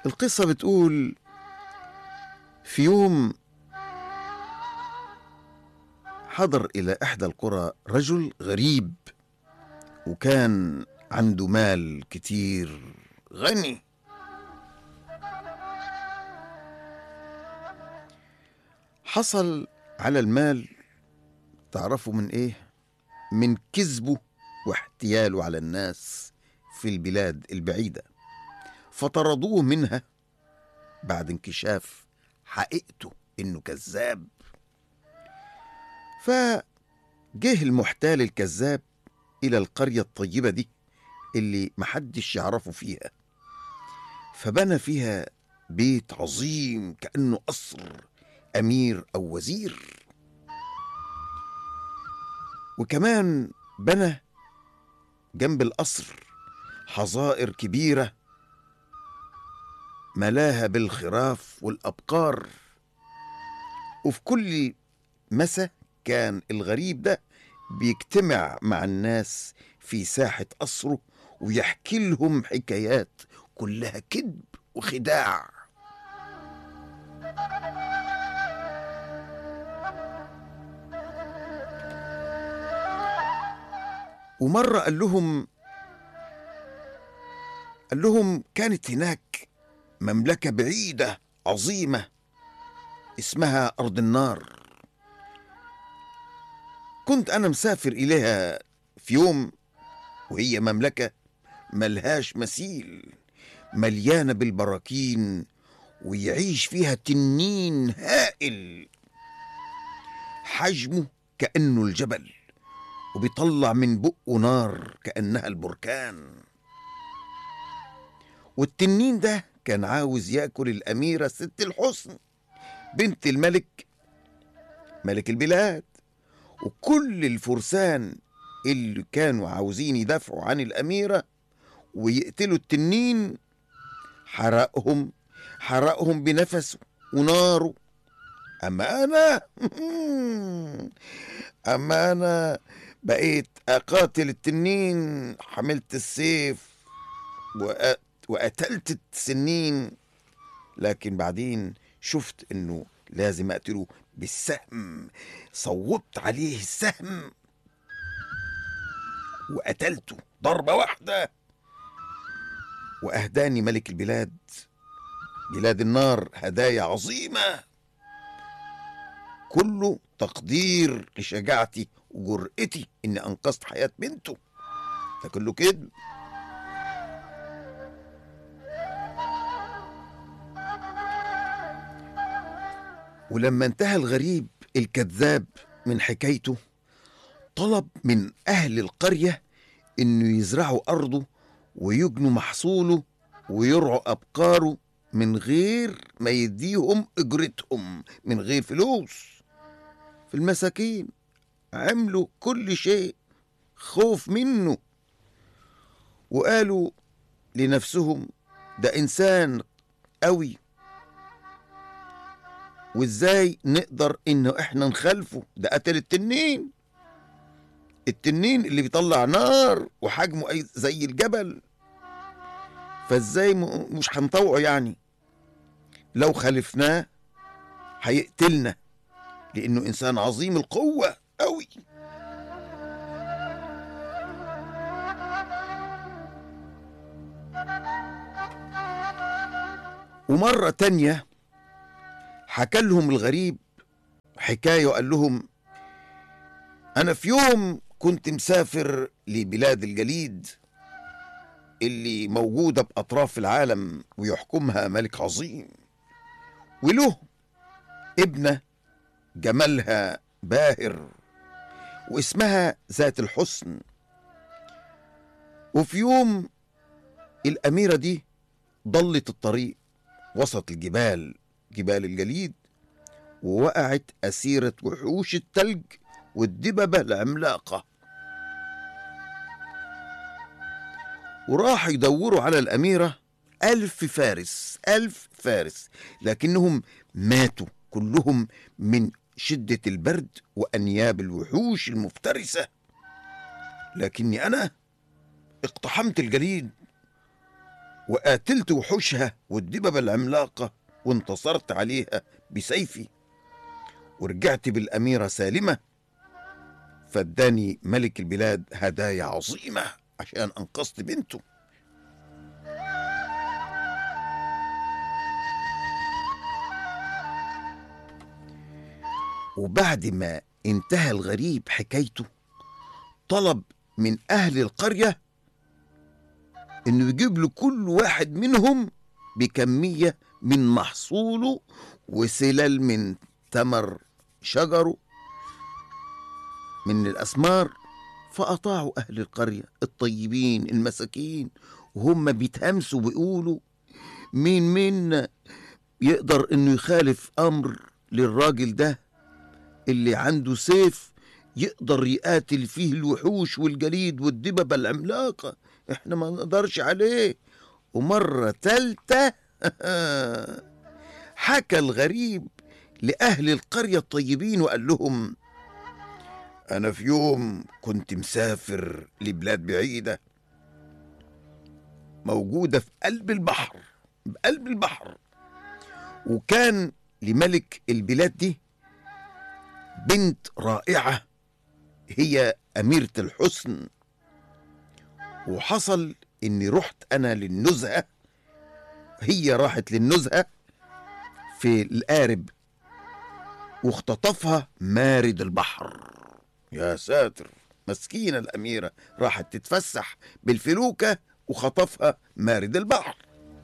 القصة بتقول في يوم حضر إلى إحدى القرى رجل غريب وكان عنده مال كتير غني حصل على المال تعرفوا من إيه؟ من كذبه واحتياله على الناس في البلاد البعيدة فطردوه منها بعد انكشاف حقيقته إنه كذاب فجه المحتال الكذاب إلى القرية الطيبة دي اللي محدش يعرفه فيها فبنى فيها بيت عظيم كأنه قصر أمير أو وزير وكمان بنى جنب القصر حظائر كبيرة ملاها بالخراف والأبقار وفي كل مسا كان الغريب ده بيجتمع مع الناس في ساحة قصره ويحكي لهم حكايات كلها كذب وخداع ومرة قال لهم قال لهم كانت هناك مملكة بعيدة عظيمة اسمها أرض النار كنت أنا مسافر إليها في يوم وهي مملكة ملهاش مثيل مليانة بالبراكين ويعيش فيها تنين هائل حجمه كأنه الجبل وبيطلع من بقه نار كأنها البركان والتنين ده كان عاوز ياكل الأميرة ست الحسن بنت الملك ملك البلاد وكل الفرسان اللي كانوا عاوزين يدافعوا عن الأميرة ويقتلوا التنين حرقهم حرقهم بنفسه وناره أما أنا أما أنا بقيت أقاتل التنين حملت السيف وأ- وقتلت السنين لكن بعدين شفت إنه لازم أقتله بالسهم صوبت عليه السهم وقتلته ضربة واحدة وأهداني ملك البلاد بلاد النار هدايا عظيمة كله تقدير لشجاعتي وجرأتي إني أنقذت حياة بنته ده كله كذب ولما انتهى الغريب الكذاب من حكايته طلب من أهل القرية إنه يزرعوا أرضه ويجنوا محصوله ويرعوا أبقاره من غير ما يديهم أجرتهم من غير فلوس في المساكين عملوا كل شيء خوف منه وقالوا لنفسهم ده إنسان قوي وإزاي نقدر إنه إحنا نخالفه ده قتل التنين التنين اللي بيطلع نار وحجمه أي- زي الجبل فازاي م- مش هنطوعه يعني لو خالفناه هيقتلنا لانه انسان عظيم القوه قوي ومره تانيه حكى لهم الغريب حكايه وقال لهم انا في يوم كنت مسافر لبلاد الجليد اللي موجودة بأطراف العالم ويحكمها ملك عظيم وله ابنة جمالها باهر واسمها ذات الحسن وفي يوم الأميرة دي ضلت الطريق وسط الجبال جبال الجليد ووقعت أسيرة وحوش التلج والدببة العملاقة وراح يدوروا على الأميرة ألف فارس ألف فارس لكنهم ماتوا كلهم من شدة البرد وأنياب الوحوش المفترسة لكني أنا اقتحمت الجليد وقاتلت وحوشها والدببة العملاقة وانتصرت عليها بسيفي ورجعت بالأميرة سالمة فاداني ملك البلاد هدايا عظيمة عشان أنقذت بنته وبعد ما انتهى الغريب حكايته طلب من أهل القرية إنه يجيب له كل واحد منهم بكمية من محصوله وسلال من ثمر شجره من الأثمار فأطاعوا أهل القرية الطيبين المساكين وهم بيتهمسوا ويقولوا مين منا يقدر إنه يخالف أمر للراجل ده اللي عنده سيف يقدر يقاتل فيه الوحوش والجليد والدببة العملاقة احنا ما نقدرش عليه ومرة تالتة حكى الغريب لأهل القرية الطيبين وقال لهم أنا في يوم كنت مسافر لبلاد بعيدة موجودة في قلب البحر بقلب البحر وكان لملك البلاد دي بنت رائعة هي أميرة الحسن وحصل إني رحت أنا للنزهة هي راحت للنزهة في القارب واختطفها مارد البحر يا ساتر مسكينة الأميرة راحت تتفسح بالفلوكة وخطفها مارد البحر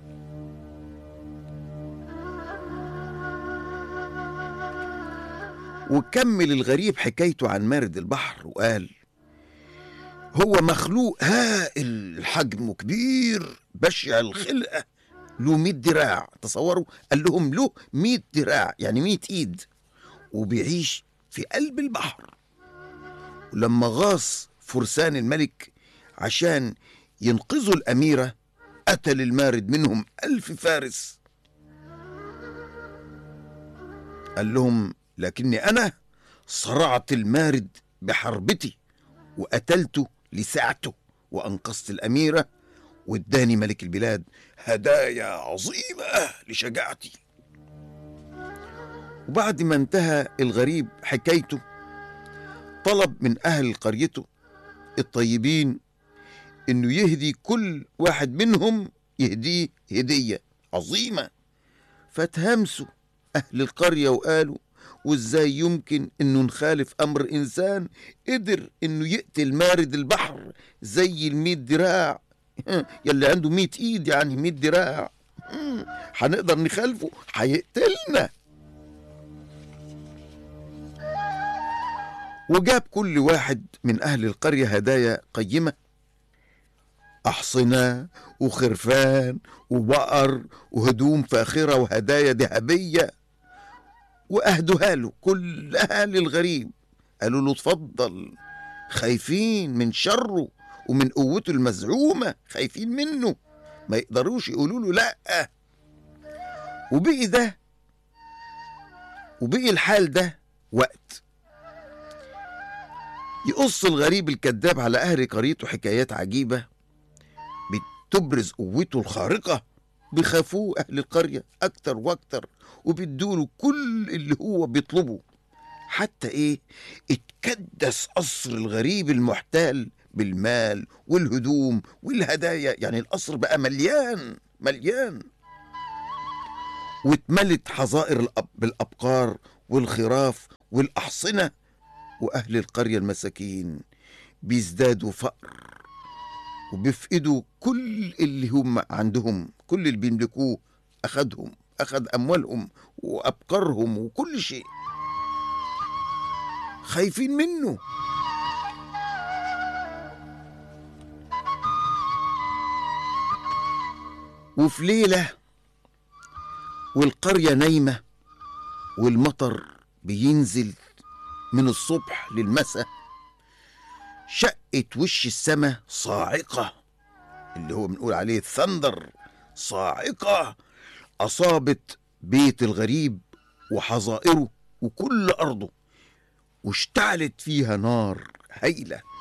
وكمل الغريب حكايته عن مارد البحر وقال هو مخلوق هائل الحجم كبير بشع الخلقة له 100 دراع تصوروا قال لهم له 100 دراع يعني 100 ايد وبيعيش في قلب البحر ولما غاص فرسان الملك عشان ينقذوا الأميرة قتل المارد منهم ألف فارس قال لهم لكني أنا صرعت المارد بحربتي وقتلته لساعته وأنقذت الأميرة واداني ملك البلاد هدايا عظيمة لشجاعتي وبعد ما انتهى الغريب حكايته طلب من أهل قريته الطيبين إنه يهدي كل واحد منهم يهديه هدية عظيمة فتهمسوا أهل القرية وقالوا وإزاي يمكن إنه نخالف أمر إنسان قدر إنه يقتل مارد البحر زي الميت دراع يلي عنده ميت إيد يعني ميت دراع هنقدر نخالفه هيقتلنا وجاب كل واحد من أهل القرية هدايا قيمة أحصنة وخرفان وبقر وهدوم فاخرة وهدايا ذهبية وأهدوها له كلها للغريب قالوا له اتفضل خايفين من شره ومن قوته المزعومة خايفين منه ما يقدروش يقولوا له لأ وبقي ده وبقي الحال ده وقت يقص الغريب الكذاب على أهل قريته حكايات عجيبة بتبرز قوته الخارقة بيخافوه أهل القرية أكتر وأكتر وبيدوله كل اللي هو بيطلبه حتى إيه اتكدس قصر الغريب المحتال بالمال والهدوم والهدايا يعني القصر بقى مليان مليان واتملت حظائر الأب بالأبقار والخراف والأحصنة وأهل القرية المساكين بيزدادوا فقر وبيفقدوا كل اللي هم عندهم كل اللي بيملكوه أخدهم أخد أموالهم وأبقارهم وكل شيء خايفين منه وفي ليلة والقرية نايمة والمطر بينزل من الصبح للمساء شقت وش السماء صاعقة اللي هو بنقول عليه ثندر صاعقة أصابت بيت الغريب وحظائره وكل أرضه واشتعلت فيها نار هائلة